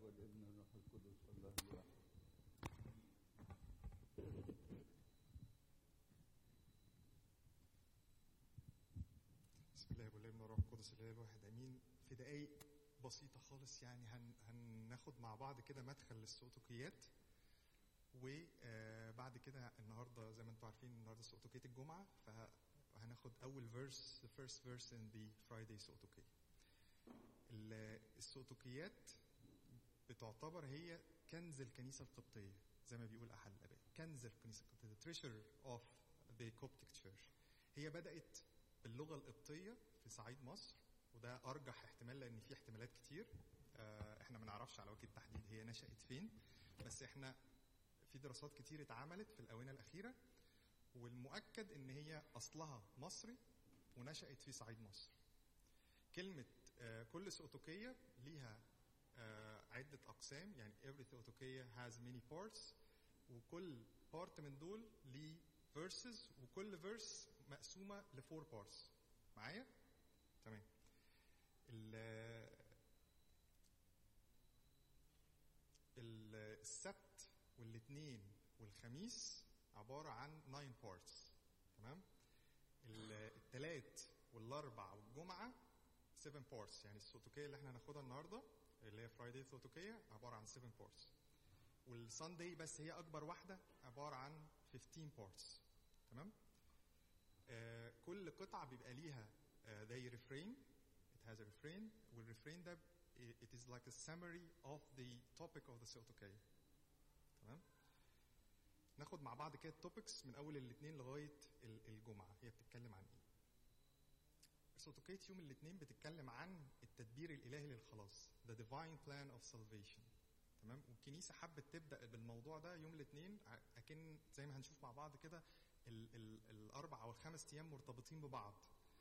الاب والابن والروح القدس الله الواحد بسم الله والابن والروح القدس الاله الواحد امين في دقايق بسيطه خالص يعني هن هناخد مع بعض كده مدخل للسؤتوكيات وبعد كده النهارده زي ما انتم عارفين النهارده سؤتوكيه الجمعه فهناخد اول فيرس the first verse in the Friday سؤتوكيه ال- السؤتوكيات بتعتبر هي كنز الكنيسه القبطيه زي ما بيقول احد الاباء كنز الكنيسه القبطيه the treasure of the Coptic church هي بدات باللغه القبطيه في صعيد مصر وده ارجح احتمال لان في احتمالات كتير آه، احنا ما نعرفش على وجه التحديد هي نشأت فين بس احنا في دراسات كتير اتعملت في الاونه الاخيره والمؤكد ان هي اصلها مصري ونشأت في صعيد مصر كلمه آه، كل سؤتوكيه ليها آه، عده اقسام يعني every سؤتوكيه has many parts وكل بارت من دول ليه verses وكل verse مقسومه لفور بارتس معايا تمام ال- ال- السبت والاثنين والخميس عباره عن 9 بارتس تمام ال- التلات والاربع والجمعه 7 بارتس يعني السوتوكيه اللي احنا هناخدها النهارده اللي هي فرايداي سوتوكيه عباره عن 7 بارتس والساندي بس هي اكبر واحده عباره عن 15 بارتس تمام آه كل قطعه بيبقى ليها آه زي ريفرين it has a refrain والريفرين ده it is like a summary of the topic of the سوتوكيه تمام ناخد مع بعض كده التوبكس من اول الاثنين لغايه ال- الجمعه هي بتتكلم عن ايه سوتوكيه يوم الاثنين بتتكلم عن التدبير الالهي للخلاص the divine plan of salvation تمام والكنيسه حبت تبدا بالموضوع ده يوم الاثنين اكن زي ما هنشوف مع بعض كده ال- ال- الاربع او الخمس ايام مرتبطين ببعض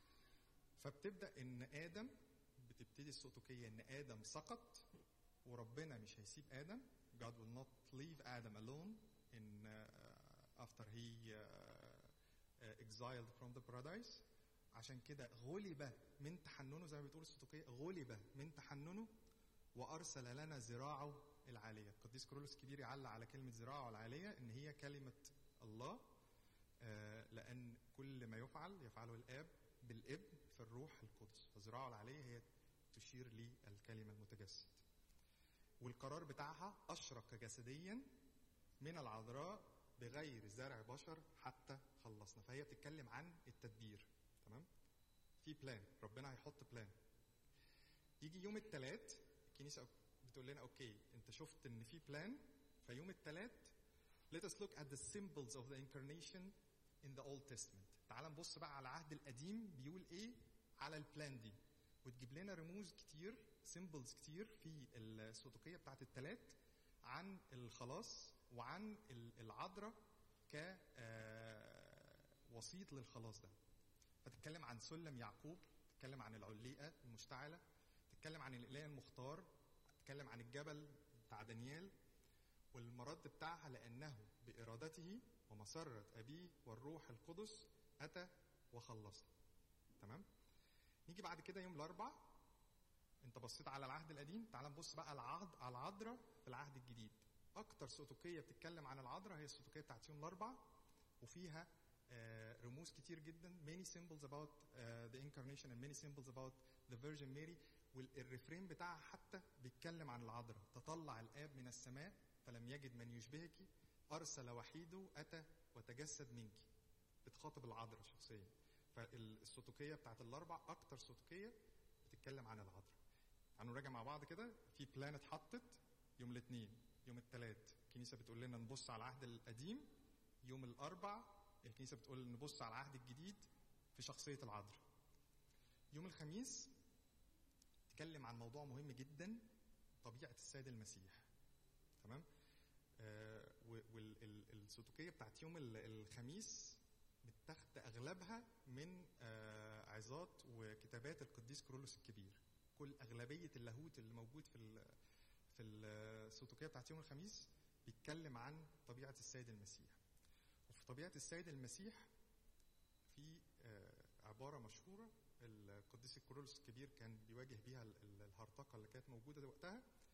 فبتبدا ان ادم بتبتدي السوتوكيه ان ادم سقط وربنا مش هيسيب ادم God will not leave Adam alone in uh, after he uh, uh, exiled from the paradise عشان كده غلب من تحننه زي ما بتقول السوتوكيه غلب من تحننه وارسل لنا ذراعه العاليه القديس كرولوس الكبير يعلق على كلمه ذراعه العاليه ان هي كلمه الله آه، لان كل ما يفعل يفعله الاب بالابن في الروح القدس فذراعه العاليه هي تشير للكلمه المتجسد والقرار بتاعها اشرق جسديا من العذراء بغير زرع بشر حتى خلصنا فهي بتتكلم عن التدبير تمام في بلان ربنا هيحط بلان يجي يوم الثلاث الكنيسه بتقول لنا اوكي انت شفت ان في بلان فيوم الثلاث let us look at the symbols of the incarnation in the Old Testament تعال نبص بقى على العهد القديم بيقول ايه على البلان دي وتجيب لنا رموز كتير سيمبلز كتير في السوتوكيه بتاعت الثلاث عن الخلاص وعن ال- العذراء ك آه، وسيط للخلاص ده فتتكلم عن سلم يعقوب تتكلم عن العليقه المشتعله تتكلم عن الاله المختار تتكلم عن الجبل بتاع دانيال والمرد بتاعها لانه بارادته ومسره ابيه والروح القدس اتى وخلصنا تمام نيجي بعد كده يوم الاربع انت بصيت على العهد القديم تعال نبص بقى على العهد على العذراء في العهد الجديد اكتر سوتوكيه بتتكلم عن العذراء هي السوتوكيه بتاعت يوم الاربع وفيها آه، رموز كتير جدا many symbols about uh, the incarnation and many symbols about the Virgin Mary والريفرين بتاعها حتى بيتكلم عن العذراء تطلع الاب من السماء فلم يجد من يشبهك ارسل وحيده اتى وتجسد منك بتخاطب العذراء شخصيا فالسوتوكيه بتاعت الاربع اكتر سوتوكيه بتتكلم عن العذراء تعالوا نراجع مع بعض كده في بلان اتحطت يوم الاثنين يوم الثلاث الكنيسه بتقول لنا نبص على العهد القديم يوم الاربع الكنيسه بتقول نبص على العهد الجديد في شخصيه العذراء يوم الخميس تكلم عن موضوع مهم جدا طبيعه السيد المسيح تمام آه والسوتوكيه بتاعت يوم ال- الخميس متاخده اغلبها من آه عظات وكتابات القديس كرولوس الكبير كل اغلبيه اللاهوت اللي موجود في ال في السوتوكيه بتاعت يوم الخميس بيتكلم عن طبيعه السيد المسيح وفي طبيعه السيد المسيح في آه، عباره مشهوره القديس الكورولوس الكبير كان بيواجه بيها ال- ال- الهرطقه اللي كانت موجوده وقتها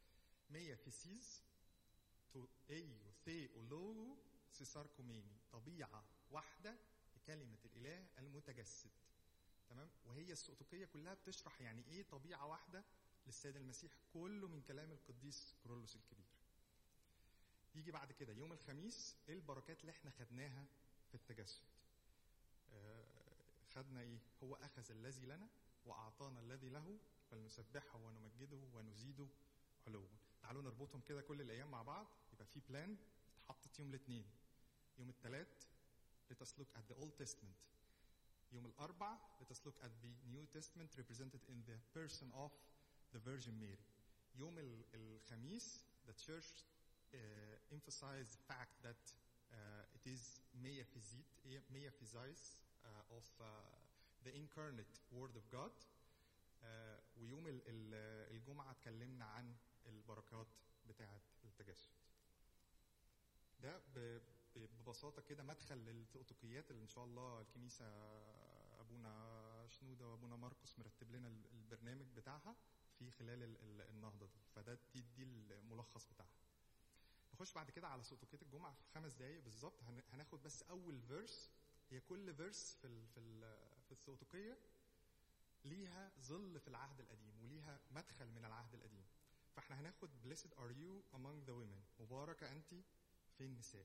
مية فيسيز تو ايو ثيو لوجو سيساركوميني طبيعة واحدة لكلمة الإله المتجسد تمام وهي السؤتقية كلها بتشرح يعني ايه طبيعة واحدة للسيد المسيح كله من كلام القديس كرولوس الكبير يجي بعد كده يوم الخميس ايه البركات اللي احنا خدناها في التجسد آه، خدنا ايه هو اخذ الذي لنا واعطانا الذي له فلنسبحه ونمجده ونزيده علوا تعالوا نربطهم كده كل الايام مع بعض يبقى في بلان اتحطت يوم الاثنين يوم الثلاث let us look at the Old Testament يوم الأربع let us look at the New Testament represented in the person of the Virgin Mary يوم ال- الخميس the church uh, emphasized the fact that uh, it is Mea Physite, Mea Physais uh, of uh, the incarnate Word of God uh, ويوم ال- ال- الجمعة اتكلمنا عن البركات بتاعة التجسد ده ب- ب- ببساطة كده مدخل للتؤتقيات اللي إن شاء الله الكنيسة أبونا شنودة وأبونا ماركوس مرتب لنا ال- البرنامج بتاعها في خلال ال- ال- النهضة دي فده دي, دي الملخص بتاعها نخش بعد كده على سؤتقية الجمعة في خمس دقايق بالظبط هن- هناخد بس أول فيرس هي كل فيرس في ال في ال في السؤتقية ليها ظل في العهد القديم وليها مدخل من العهد القديم فاحنا هناخد blessed are you among the women مباركة أنت في النساء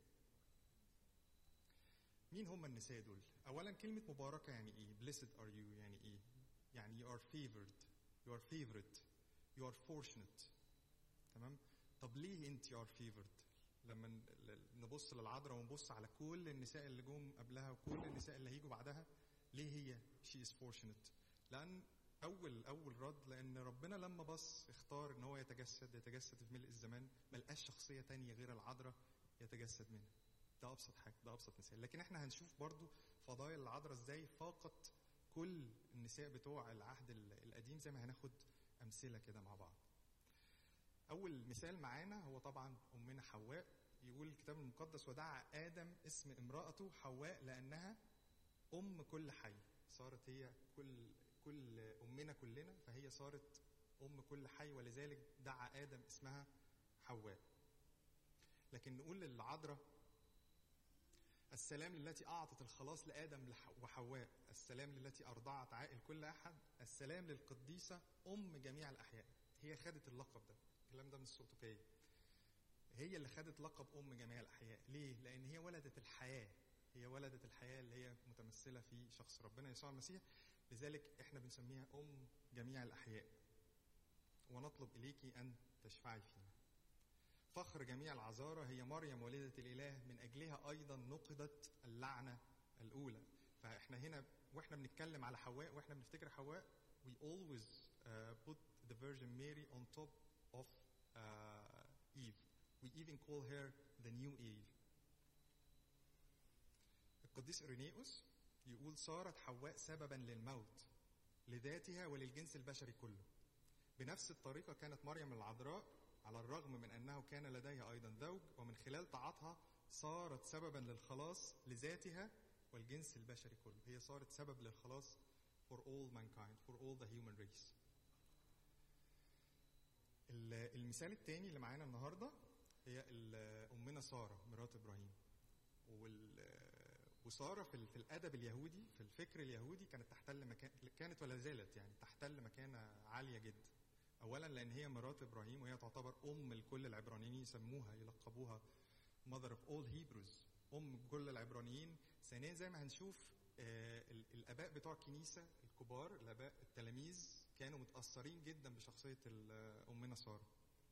مين هم النساء دول؟ أولا كلمة مباركة يعني إيه؟ blessed are you يعني إيه؟ يعني you are favored you are favorite you are fortunate تمام؟ طب ليه أنت you are favored؟ لما ن- ل- نبص للعذراء ونبص على كل النساء اللي جم قبلها وكل النساء اللي هيجوا بعدها ليه هي she is fortunate؟ لأن أول أول رد لأن ربنا لما بص اختار إن هو يتجسد يتجسد في ملء الزمان ما لقاش شخصية تانية غير العذراء يتجسد منها ده ابسط حاجه ده ابسط مثال لكن احنا هنشوف برضو فضائل العذراء ازاي فاقت كل النساء بتوع العهد ال- القديم زي ما هناخد امثله كده مع بعض اول مثال معانا هو طبعا امنا حواء يقول الكتاب المقدس ودعا ادم اسم امراته حواء لانها ام كل حي صارت هي كل كل امنا كلنا فهي صارت ام كل حي ولذلك دعا ادم اسمها حواء لكن نقول للعذراء السلام للتي أعطت الخلاص لآدم لح- وحواء السلام للتي أرضعت عائل كل أحد السلام للقديسة أم جميع الأحياء هي خدت اللقب ده الكلام ده من السقطوكية هي اللي خدت لقب أم جميع الأحياء ليه؟ لأن هي ولدت الحياة هي ولدت الحياة اللي هي متمثلة في شخص ربنا يسوع المسيح لذلك احنا بنسميها أم جميع الأحياء ونطلب إليك أن تشفعي فينا فخر جميع العذارى هي مريم والدة الإله من أجلها أيضا نقضت اللعنة الأولى فإحنا هنا وإحنا بنتكلم على حواء وإحنا بنفتكر حواء we always uh, put the Virgin Mary on top of uh, Eve we even call her the new Eve القديس إرينيوس يقول صارت حواء سببا للموت لذاتها وللجنس البشري كله بنفس الطريقة كانت مريم العذراء على الرغم من أنه كان لديها أيضا زوج ومن خلال طاعتها صارت سببا للخلاص لذاتها والجنس البشري كله هي صارت سبب للخلاص for all mankind for all the human race ال- المثال الثاني اللي معانا النهارده هي ال- أمنا سارة مرات إبراهيم وال وسارة في ال- في الأدب اليهودي في الفكر اليهودي كانت تحتل مكان كانت ولا زالت يعني تحتل مكانة عالية جدا اولا لان هي مرات ابراهيم وهي تعتبر ام لكل العبرانيين يسموها يلقبوها mother of all Hebrews ام كل العبرانيين ثانيا زي ما هنشوف آه، ال- الاباء بتوع الكنيسه الكبار الاباء التلاميذ كانوا متاثرين جدا بشخصيه ال- آه، امنا ساره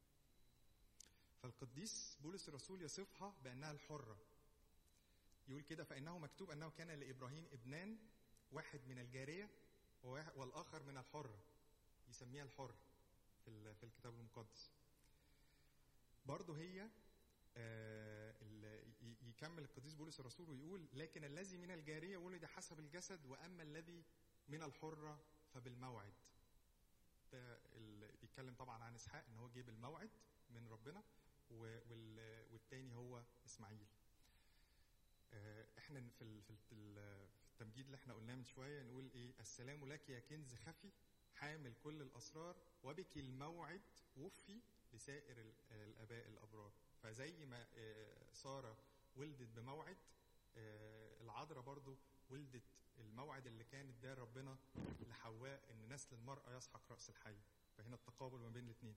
فالقديس بولس الرسول يصفها بانها الحره يقول كده فانه مكتوب انه كان لابراهيم ابنان واحد من الجاريه وواحد- والاخر من الحره يسميها الحر في ال- في الكتاب المقدس برضه هي آه، ال- ي- يكمل القديس بولس الرسول ويقول لكن الذي من الجاريه ولد حسب الجسد واما الذي من الحره فبالموعد ده ال- بيتكلم طبعا عن اسحاق ان هو جه بالموعد من ربنا و- وال- والتاني هو اسماعيل آه، احنا في ال- في ال- في ال- في التمجيد اللي احنا قلناه من شويه نقول ايه السلام لك يا كنز خفي حامل كل الاسرار وبك الموعد وفي بسائر ال- الاباء الابرار فزي ما آه، ساره ولدت بموعد آه، العذراء برضو ولدت الموعد اللي كان اداه ربنا لحواء ان نسل المراه يسحق راس الحي فهنا التقابل ما بين الاثنين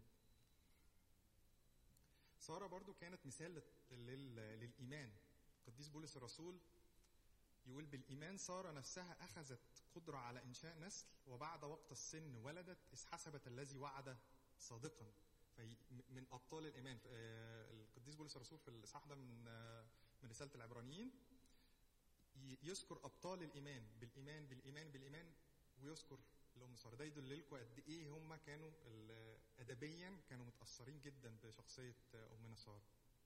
ساره برضو كانت مثال لل- لل- للايمان قديس بولس الرسول يقول بالايمان ساره نفسها اخذت قدره على انشاء نسل وبعد وقت السن ولدت اذ حسبت الذي وعد صادقا في من ابطال الايمان آه، القديس بولس الرسول في الاصحاح ده من آه، من رساله العبرانيين ي- يذكر ابطال الايمان بالايمان بالايمان بالايمان ويذكر الام ساره ده يدل لكم قد ايه هم كانوا ال- ادبيا كانوا متاثرين جدا بشخصيه آه، امنا ساره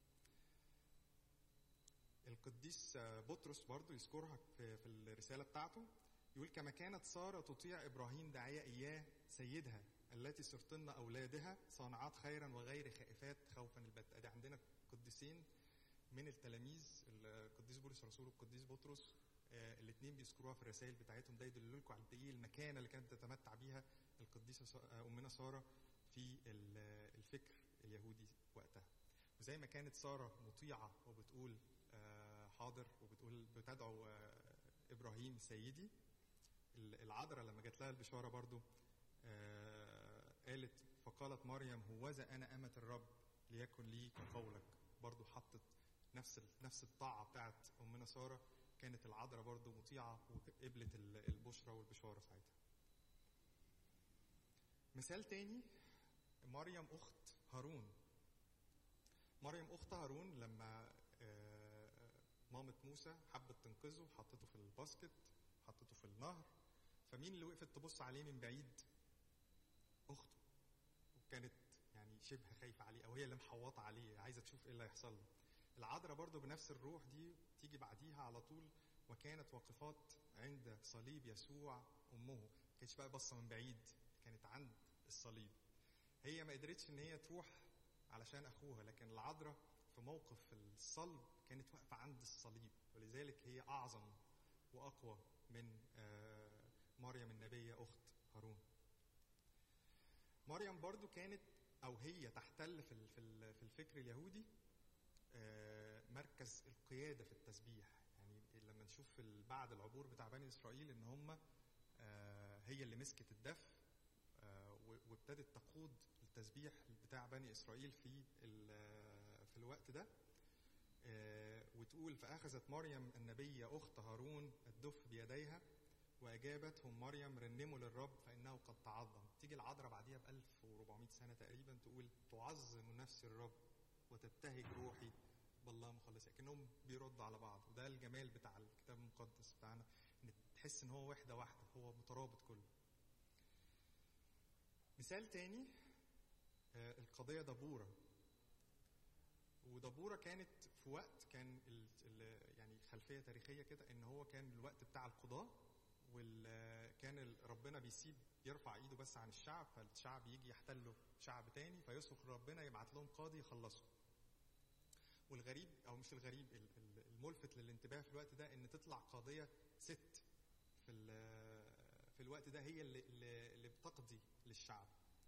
القديس آه، بطرس برضو يذكرها في في الرساله بتاعته يقول كما كانت ساره تطيع ابراهيم داعيه اياه سيدها التي صرتن اولادها صانعات خيرا وغير خائفات خوفا البت ادي عندنا قديسين من التلاميذ القديس بولس الرسول والقديس بطرس الاثنين بيذكروها في الرسائل بتاعتهم ده يدل لكم على قد ايه المكانه اللي كانت تتمتع بيها القديسه سا- آه، امنا ساره في ال- الفكر اليهودي وقتها وزي ما كانت ساره مطيعه وبتقول آه، حاضر وبتقول بتدعو آه، ابراهيم سيدي ال- العذراء لما جات لها البشاره برضو آه، قالت فقالت مريم هوذا انا امه الرب ليكن لي كقولك برضو حطت نفس ال- نفس الطاعه بتاعت امنا ساره كانت العذراء برضو مطيعه وقبلت ال- البشرى والبشاره ساعتها مثال تاني مريم اخت هارون مريم اخت هارون لما آه، مامة موسى حبت تنقذه حطته في الباسكت حطته في النهر فمين اللي وقفت تبص عليه من بعيد اخته وكانت يعني شبه خايفه عليه او هي اللي محوطه عليه عايزه تشوف ايه اللي هيحصل له العذراء برضو بنفس الروح دي تيجي بعديها على طول وكانت واقفات عند صليب يسوع امه ما كانتش بقى باصه من بعيد كانت عند الصليب هي ما قدرتش ان هي تروح علشان اخوها لكن العذراء في موقف الصلب كانت واقفه عند الصليب ولذلك هي اعظم واقوى من آه، مريم النبيه اخت هارون مريم برضو كانت او هي تحتل في ال- في ال- في الفكر اليهودي آه، مركز القياده في التسبيح يعني لما نشوف في ال- بعد العبور بتاع بني اسرائيل ان هم آه، هي اللي مسكت الدف آه، و- وابتدت تقود التسبيح بتاع بني اسرائيل في ال- في الوقت ده آه، وتقول فاخذت مريم النبيه اخت هارون الدف بيديها واجابتهم مريم رنموا للرب فانه قد تعظم تيجي العذراء بعديها ب 1400 سنه تقريبا تقول تعظم نفسي الرب وتبتهج روحي بالله مخلصي كانهم بيردوا على بعض وده الجمال بتاع الكتاب المقدس بتاعنا ان تحس ان هو وحده واحده هو مترابط كله مثال تاني آه، القضيه دبوره ودبوره كانت في وقت كان ال ال يعني خلفيه تاريخيه كده ان هو كان الوقت بتاع القضاه وكان ربنا بيسيب يرفع ايده بس عن الشعب فالشعب يجي يحتله شعب تاني فيصرخ ربنا يبعت لهم قاضي يخلصه والغريب او مش الغريب ال- ال- الملفت للانتباه في الوقت ده ان تطلع قاضيه ست في ال- في الوقت ده هي اللي اللي اللي بتقضي للشعب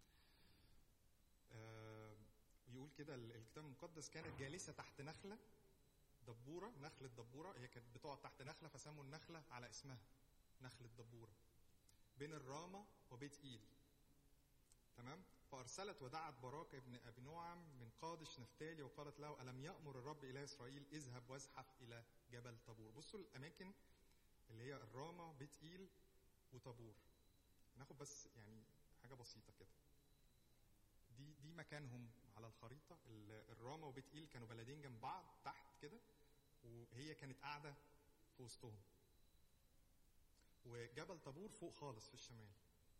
آه، يقول كده ال- الكتاب المقدس كانت جالسه تحت نخله دبوره نخله دبوره هي كانت بتقعد تحت نخله فسموا النخله على اسمها نخله دبوره بين الرامه وبيت ايل تمام فارسلت ودعت براك ابن ابي نعم من قادش نفتالي وقالت له الم يامر الرب اله اسرائيل اذهب وازحف الى جبل طابور بصوا الاماكن اللي هي الرامه بيت ايل وطابور ناخد بس يعني حاجه بسيطه كده دي دي مكانهم على الخريطه ال- الرامه وبيت ايل كانوا بلدين جنب بعض تحت كده وهي كانت قاعده في وسطهم وجبل طابور فوق خالص في الشمال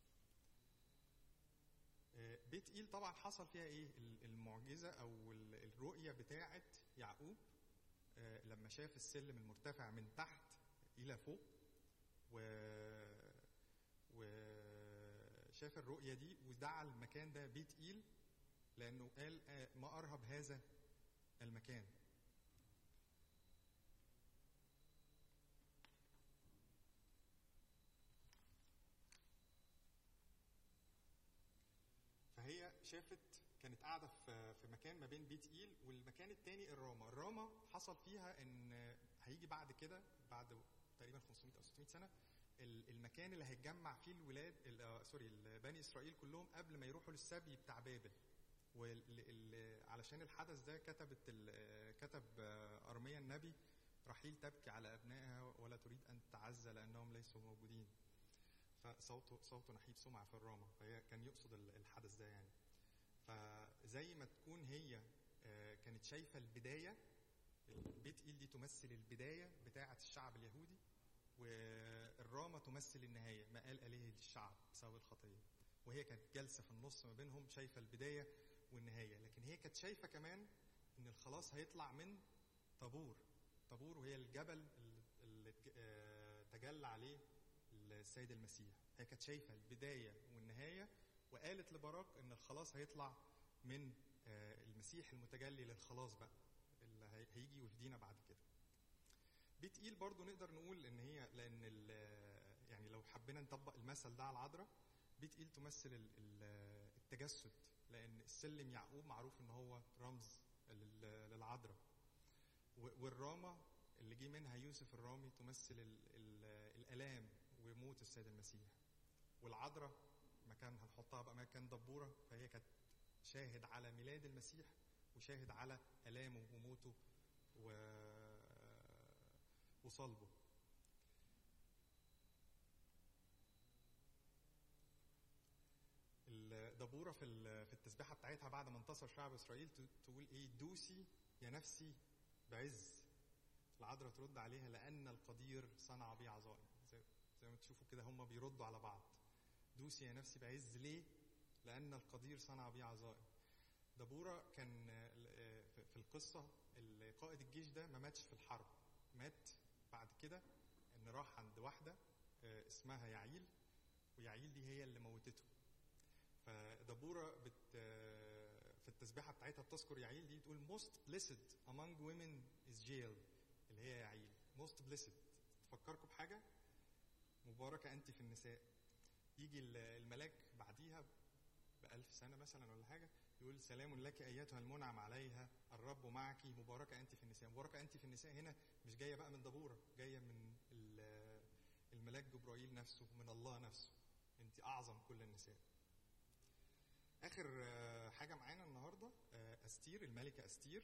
آه، بيت ايل طبعا حصل فيها ايه ال- المعجزه او ال- الرؤيه بتاعه يعقوب آه، لما شاف السلم المرتفع من تحت الى فوق و وشاف الرؤيه دي ودعا المكان ده بيت ايل لانه قال آه، ما ارهب هذا المكان فهي شافت كانت قاعده في بين بيت ايل والمكان التاني الراما الراما حصل فيها ان هيجي بعد كده بعد تقريبا 500 او 600 سنه ال- المكان اللي هيتجمع فيه الولاد ال- آه، سوري ال- بني اسرائيل كلهم قبل ما يروحوا للسبي بتاع بابل وعلشان الحدث ده كتبت ال- آه، كتب آه، ارميا النبي رحيل تبكي على ابنائها ولا تريد ان تعزى لانهم ليسوا موجودين فصوته صوته نحيب سمع في الرامة فهي كان يقصد ال- الحدث ده يعني فزي ما تكون هي آه، كانت شايفة البداية البيت إيل دي تمثل البداية بتاعة الشعب اليهودي والرامة تمثل النهاية ما قال إليه للشعب بسبب الخطية وهي كانت جالسة في النص ما بينهم شايفة البداية والنهاية لكن هي كانت شايفة كمان إن الخلاص هيطلع من طابور طابور وهي الجبل اللي- اللي اتج- آه، تجلى عليه السيد المسيح هي كانت شايفة البداية والنهاية وقالت لبراك ان الخلاص هيطلع من آه، المسيح المتجلي للخلاص بقى اللي هي- هيجي ويفدينا بعد كده بيت ايل برضو نقدر نقول ان هي لان ال- يعني لو حبينا نطبق المثل ده على العذراء بيت ايل تمثل ال- ال- التجسد لان السلم يعقوب معروف ان هو رمز لل- للعذراء و- والرامة اللي جه منها يوسف الرامي تمثل ال ال الالام وموت السيد المسيح والعذراء مكان هنحطها بقى مكان دبوره فهي كانت شاهد على ميلاد المسيح وشاهد على الامه وموته و وصلبه الدبوره في ال- في التسبيحه بتاعتها بعد ما انتصر شعب اسرائيل ت- تقول ايه دوسي يا نفسي بعز العذراء ترد عليها لان القدير صنع بي عظائم زي, زي ما تشوفوا كده هم بيردوا على بعض دوسي يا نفسي بعز ليه لان القدير صنع بي عظائم دبورة كان آه، في- في القصة ال- قائد الجيش ده ما ماتش في الحرب مات بعد كده ان راح عند واحدة آه، اسمها يعيل ويعيل دي هي اللي موتته فدبورة بت آه، في التسبيحة بتاعتها بتذكر يعيل دي بتقول most blessed among women is jail اللي هي يعيل most blessed تفكركم بحاجة مباركة أنت في النساء يجي ال- الملاك بعديها بألف سنة مثلا ولا حاجة يقول سلام لك أيتها المنعم عليها الرب معك مباركة أنت في النساء مباركة أنت في النساء هنا مش جاية بقى من دبورة جاية من ال- الملاك جبرائيل نفسه من الله نفسه أنت أعظم كل النساء آخر آه، حاجة معانا النهاردة آه، أستير الملكة أستير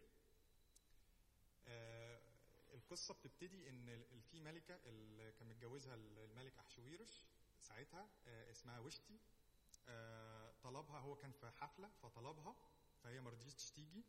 آه، القصة بتبتدي إن ال- في ملكة اللي كان متجوزها الملك أحشويرش ساعتها آه، اسمها وشتي آه، طلبها هو كان في حفلة فطلبها فهي ما رضيتش تيجي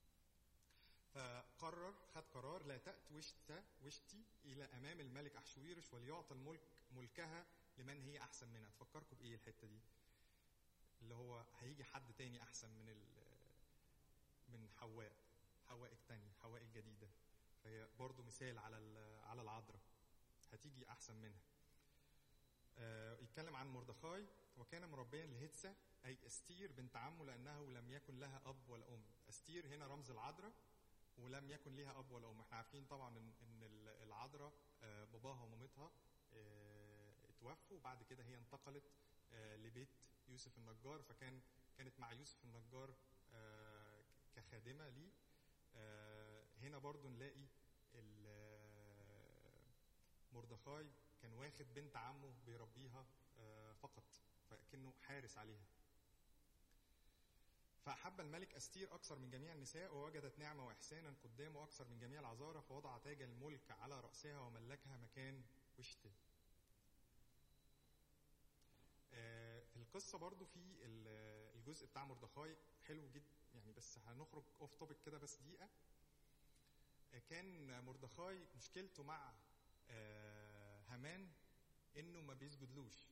فقرر خد قرار لا تأت وشتا وشتي إلى أمام الملك أحشويرش وليعطى الملك ملكها لمن هي أحسن منها تفكركم بإيه الحتة دي اللي هو هيجي حد تاني أحسن من ال من حواء حواء التانية حواء الجديدة فهي برضو مثال على ال- على العذراء هتيجي أحسن منها آه، يتكلم عن مردخاي وكان مربيا لهتسة أي أستير بنت عمه لأنه لم يكن لها أب ولا أم أستير هنا رمز العذراء ولم يكن لها أب ولا أم احنا عارفين طبعا إن إن ال- العذراء آه، باباها ومامتها آه، اتوفوا وبعد كده هي انتقلت آه، لبيت يوسف النجار فكان كانت مع يوسف النجار آه، كخادمة ليه آه، هنا برضو نلاقي ال- آه، مردخاي كان واخد بنت عمه بيربيها آه، فقط فكأنه حارس عليها فأحب الملك أستير أكثر من جميع النساء ووجدت نعمة وإحسانا قدامه أكثر من جميع العذارى فوضع تاج الملك على رأسها وملكها مكان وشته آه، في القصة برضو في ال- الجزء بتاع مردخاي حلو جدا يعني بس هنخرج اوف توبيك كده بس دقيقة آه، كان مردخاي مشكلته مع آه، هامان انه ما بيسجدلوش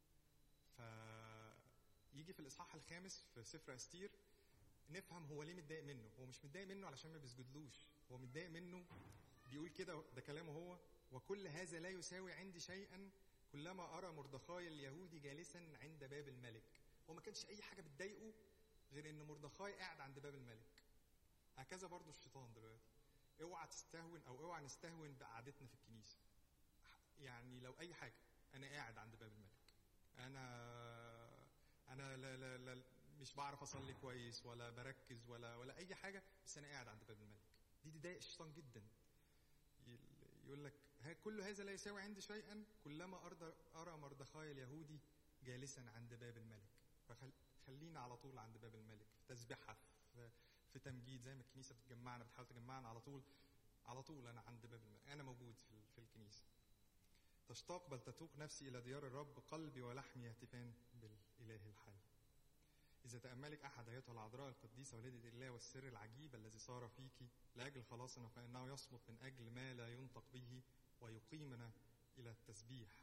فيجي في الاصحاح الخامس في سفر استير نفهم هو ليه متضايق منه هو مش متضايق منه علشان ما بيسجدلوش هو متضايق منه بيقول كده ده كلامه هو وكل هذا لا يساوي عندي شيئا كلما ارى مردخاي اليهودي جالسا عند باب الملك هو ما كانش اي حاجه بتضايقه غير ان مردخاي قاعد عند باب الملك هكذا برضو الشيطان دلوقتي اوعى تستهون او اوعى نستهون بقعدتنا في الكنيسه يعني لو اي حاجه انا قاعد عند باب الملك انا انا لا لا لا مش بعرف اصلي كويس ولا بركز ولا ولا اي حاجه بس انا قاعد عند باب الملك دي تضايق الشيطان جدا يل- يقول لك ها كل هذا لا يساوي عندي شيئا كلما ارى ارى مردخاي اليهودي جالسا عند باب الملك فخلينا على طول عند باب الملك في تسبيحه في, في تمجيد زي ما الكنيسه بتجمعنا بتحاول تجمعنا على طول على طول انا عند باب الملك انا موجود في, في الكنيسه تشتاق بل تتوق نفسي الى ديار الرب قلبي ولحمي يهتفان بالاله الحي إذا تأملك أحد أيتها العذراء القديسة والدة الله والسر العجيب الذي صار فيك لأجل خلاصنا فإنه يصمت من أجل ما لا ينطق به ويقيمنا إلى التسبيح.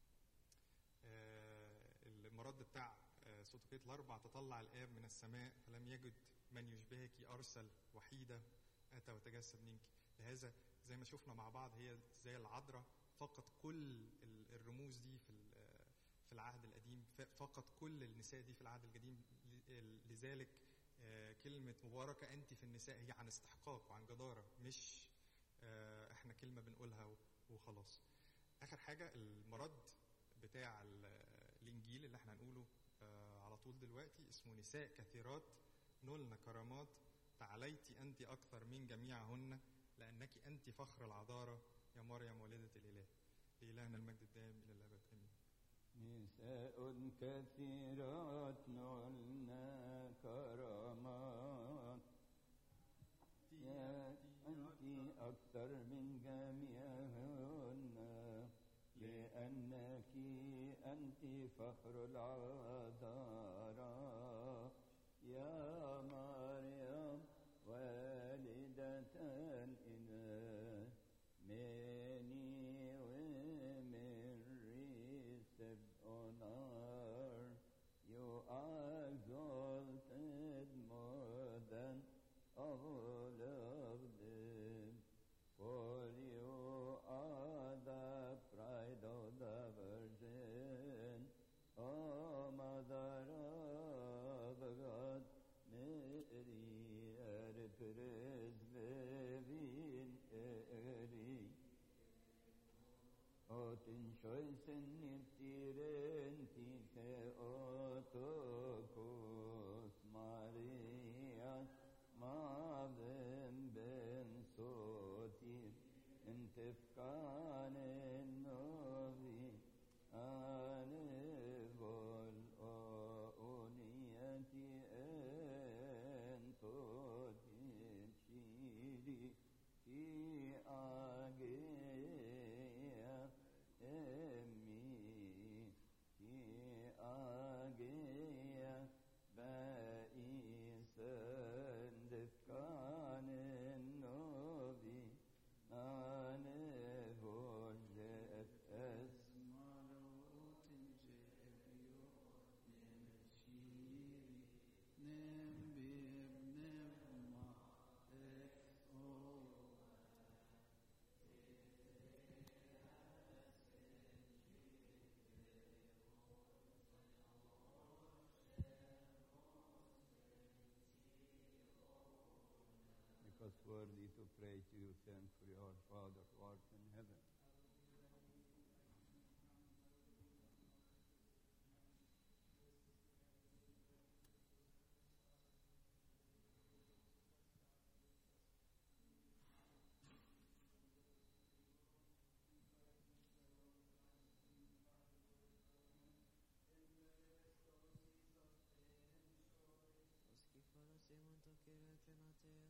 آه، المرد بتاع آه، سوتوكيت الأربع تطلع الآب من السماء فلم يجد من يشبهك أرسل وحيدة أتى وتجسد منك لهذا زي ما شفنا مع بعض هي زي العذراء فقط كل ال- الرموز دي في ال- في العهد القديم ف- فقط كل النساء دي في العهد القديم ل- لذلك آه، كلمة مباركة أنت في النساء هي عن استحقاق وعن جدارة مش آه، احنا كلمة بنقولها و- وخلاص آخر حاجة المرد بتاع ال- الإنجيل اللي احنا هنقوله آه، على طول دلوقتي اسمه نساء كثيرات نلن كرامات تعاليت أنت أكثر من جميعهن لأنك أنت فخر العذارى يا مريم والدة الإله لإلهنا المجد الدائم إلى الأبد آمين نساء كثيرات نلنا كرامات يا أنت أكثر من جميعهن لأنك أنت فخر العذارى يا مريم والدة الإله many women received honor. You are exalted more than all of them, for you are the pride of the Virgin, O Mother of God, Mary, er presbevin eri. Otin choisen niftiren tike otokos Maria mavem ben sotir انتفقان النوبي آنبول أونيتي أنتوتين شيري في آجيا أمي في آجيا بائسا دفكان النوبي آنبول أسمع Because worthy to pray to you, thankfully, our Father who art in heaven. Schifano Simon Tokere Tenate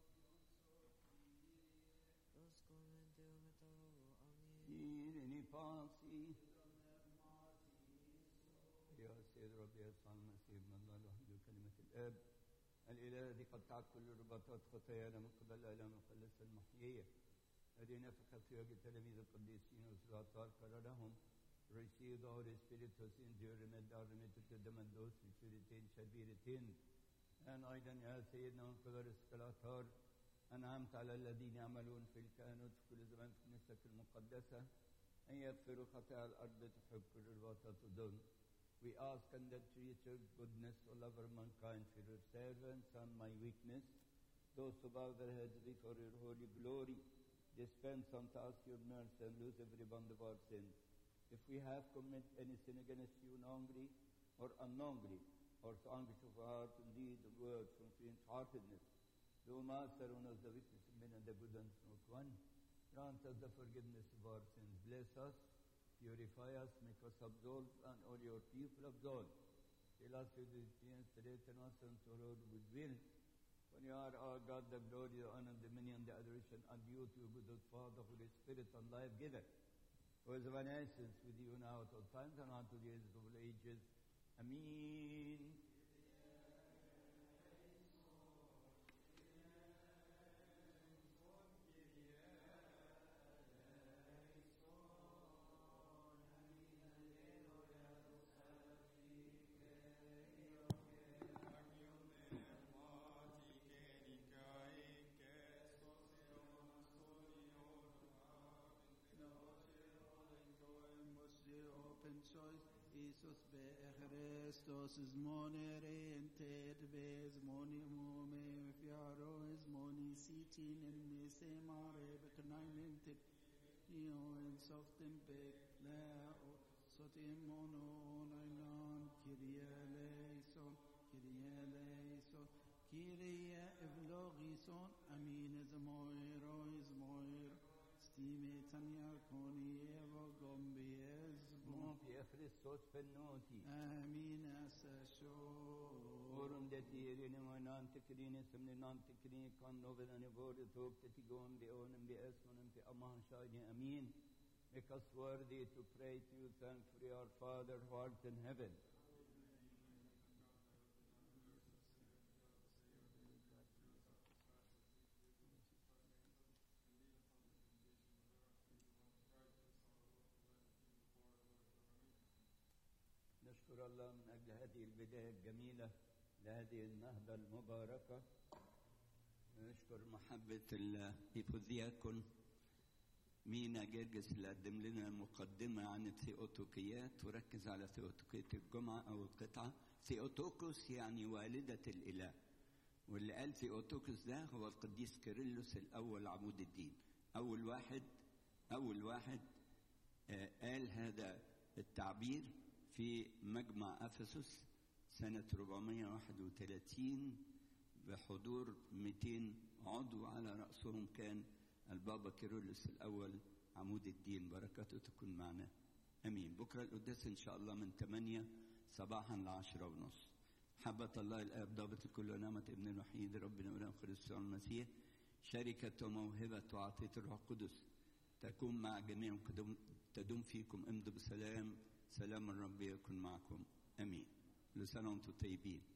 Los Comente Metaro Amin إيرني باصي يا سيد ربي يسوع المسيح من الله الوحيد كلمة الآب الإله الذي قطعت كل رباطات خطايانا من قبل الآلام المخلصة المحيية الذي نفخ في وجه تلاميذ القديسين والسلاطار قال لهم Receive the Holy Spirit whose in you remit are remitted to them and those which you retain shall be retained. And أيضا يا سيدنا من قبل السلاطار أنعمت على الذين يعملون في الكهنوت في كل زمان في كنيستك المقدسة أن يغفروا خطايا الأرض تحب كل الوسط دون. We ask and that through your goodness all over mankind for your servants and my weakness, those who bow their heads before your holy glory, dispense unto us your mercy and lose every bond of our sins. If we have committed any sin against you knowingly or unknowingly, or to anguish of heart and deed of words from faint-heartedness. Do Master on us the witness of men and the good and not one. Grant us the forgiveness of our sins. Bless us, purify us, make us absolved, and all your people absolved. Fill us with the experience, straighten us and to Lord with will. For you are our God, the glory, the honor, dominion, the adoration, and you to your good Father, Holy Spirit, and life giver. Who is one essence with you now at all times and unto the ages of all ages. Amen. open choice Isus be Christos is monere ented bez moni mome fiaro is moni sitin in me se mare beknainented io in soften be la sotim mono nainan kirie leison kirie leison kirie evlogison amin is moiro is moiro stime tanya koni evo gombi es bon يا Christos فنوتي Amin asasho. Orum det egen och en antikrin som en antikrin kan någon en vård tog det till gång be onem be esmonem till aman shani amin. Make us worthy to pray to you, thankfully, our Father who art in heaven. نشكر الله من أجل هذه البداية الجميلة لهذه النهضة المباركة نشكر محبة الإيفوذياكون مينا جرجس اللي قدم لنا مقدمة عن الثيوتوكيات وركز على ثيوتوكية الجمعة أو القطعة ثيوتوكوس يعني والدة الإله واللي قال ثيوتوكوس ده هو القديس كيرلس الأول عمود الدين أول واحد أول واحد آه، قال هذا التعبير في مجمع أفسس سنة 431 بحضور 200 عضو على رأسهم كان البابا كيرلس الأول عمود الدين بركاته تكون معنا أمين بكرة القداس إن شاء الله من 8 صباحا ل 10 ونص حبة الله الآب ضابط الكل ونعمة ابن الوحيد ربنا ولهم خريستوس المسيح شركة وموهبة وعطية الروح القدس تكون مع جميعكم تدوم- تدوم فيكم امضوا بسلام سلام الرب يكن معكم امين كل سنه وانتم طيبين